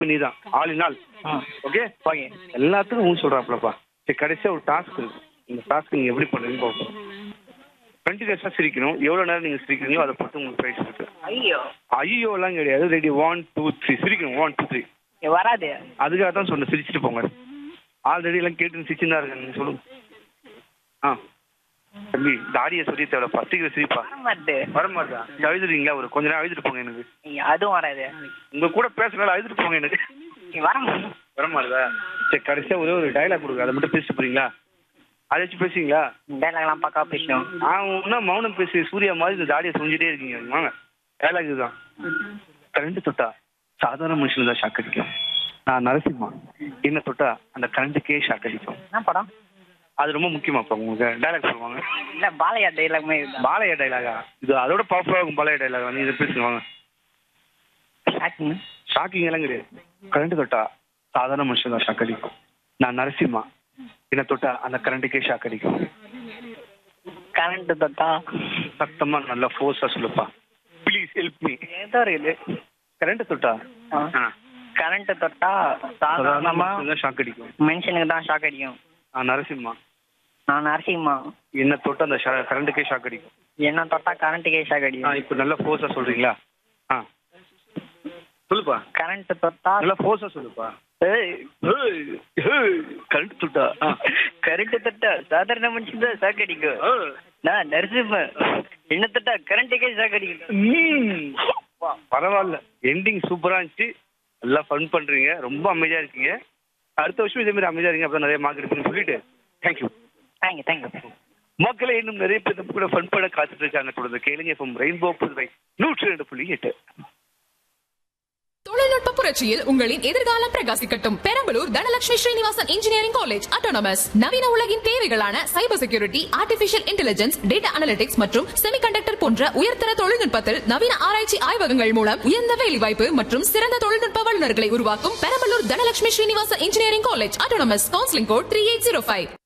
நீ தான் all in all ah okay okay எல்லாத்துக்கும் ஊன் சொல்றாப்லப்பா சரி கடைசியா ஒரு டாஸ்க் இருக்கு இந்த டாஸ்க் நீங்க எப்படி பண்ணுறீங்கன்னு பார்ப்போம் கண்டினியூஸாக சிரிக்கணும் எவ்வளோ நேரம் நீங்கள் சிரிக்கிறீங்களோ அதை பொறுத்து உங்களுக்கு ப்ரைஸ் இருக்கு ஐயோ ஐயோ எல்லாம் கிடையாது ரெடி ஒன் டூ த்ரீ சிரிக்கணும் ஒன் டூ த்ரீ இது வராது அதுக்காக தான் சொன்னேன் சிரிச்சிட்டு போங்க ஆல்ரெடி எல்லாம் கேட்டு சிரிச்சுன்னு தான் இருக்கேன் நீங்க சொல்லுங்க ஆ தம்பி தாடியை சொல்லி தேவைப்பா சீக்கிரம் சிரிப்பா வர மாட்டே வர மாட்டா நீங்க அழுதுறீங்களா ஒரு கொஞ்ச நேரம் அழுதுட்டு போங்க எனக்கு அதுவும் வராது உங்க கூட பேசுறதுனால அழுதுட்டு போங்க எனக்கு நீ வர மாட்டே வர மாட்டதா சரி கடைசியா ஒரே ஒரு டைலாக் கொடுங்க அதை மட்டும் பேசிட்டு போறீங்களா அதை வச்சு பேசுவீங்களா டைலாக்லாம் பக்கா பேசணும் நான் ஒன்றா மௌனம் பேசி சூர்யா மாதிரி இந்த தாடியை சொல்லிட்டே இருக்கீங்க வாங்க டைலாக் இதுதான் கரண்ட் தொட்டா சாதாரண மனுஷனுக்கு தான் ஷாக் அடிக்கும் நான் நரசிம்மா என்ன தொட்டா அந்த கரண்ட்டுக்கே ஷாக் அடிக்கும் என்ன படம் அது ரொம்ப முக்கியமாப்பா உங்களுக்கு டைலாக் சொல்லுவாங்க இல்ல பாலையா டைலாக்மே இதுதான் பாலையா டைலாகா இது அதோட பவர்ஃபுல்லாக இருக்கும் பாலையா டைலாக் நீங்க இதை பேசுங்க வாங்க ஷாக்கிங் ஷாக்கிங் எல்லாம் கிடையாது கரண்ட் தொட்டா சாதாரண மனுஷன் தான் ஷாக் அடிக்கும் நான் நரசிம்மா என்ன தொட்டா அந்த கரண்ட்டுக்கே ஷாக் அடிக்கும் கரண்ட் தொட்டா சத்தமா நல்லா ஃபோர்ஸா சொல்லுப்பா ப்ளீஸ் ஹெல்ப் மீ ஏதோ இருக்குது கரண்ட் தொட்டா ஆ கரண்ட் தொட்டா சாதாரண சாதாரணமா மனுஷனுக்கு தான் ஷாக் அடிக்கும் மனுஷனுக்கு தான் ஷாக் அடிக்கும் நான் நரசிம்மா நான் நரசிம்மா என்ன தொட்டா அந்த கரண்ட்டுக்கே ஷாக் அடிக்கும் என்ன தொட்டா கரண்ட்டுக்கே ஷாக் ஆ அடிக்கும் இப்போ நல்லா ஃபோர்ஸா சொல்றீங்களா ஆ சொல்லுப்பா கரண்ட் தொட்டா நல்லா ஃபோர்ஸா சொல்லுப்பா கரண்ட் தொட்டா ஆ. கரண்ட் தொட்டா சாதாரண மனுஷன் தான் ஷாக் அடிக்கும் ஆ. நான் நரசிம்ம என்ன தொட்டா கரண்ட்டுக்கே ஷாக் அடிக்கும் ம். வா, பரவாயில்ல எண்டிங் சூப்பரா இருந்துச்சு நல்லா ஃபன் பண்றீங்க ரொம்ப அமைதியா இருக்கீங்க அடுத்த வருஷம் இதே மாதிரி அமைதியா இருங்க அப்பதான் நிறைய மார்க் எடுப்பீங்கன்னு சொல்லிட்டு தேங்க்யூ தேங்க்யூ தேங்க்யூ மக்களே இன்னும் நிறைய பேர் நம்ம கூட ஃபன் பண்ண காத்துட்டு இருக்காங்க தொடர்ந்து கேளுங்க இப்போ ரெயின்போ புதுவை நூற்றி ரெண்டு புள்ளி எட்டு தொழில்நுட்ப புரட்சியில் உங்களின் எதிர்காலம் பிரகாசிக்கட்டும் Perambalur Dhanalakshmi Srinivasan engineering college autonomous நவீன உலகின் தேவைகளான cyber security artificial intelligence data analytics மற்றும் செமிகண்டக்டர் போன்ற உயர்தர தொழில்நுட்பத்தில் நவீன ஆராய்ச்சி ஆய்வகங்கள் மூலம் உயர்ந்த வேலைவாய்ப்பு மற்றும் சிறந்த தொழில்நுட்ப வல்லுநர்களை உருவாக்கும் Perambalur Dhanalakshmi Srinivasan engineering college autonomous counselling code three eight zero five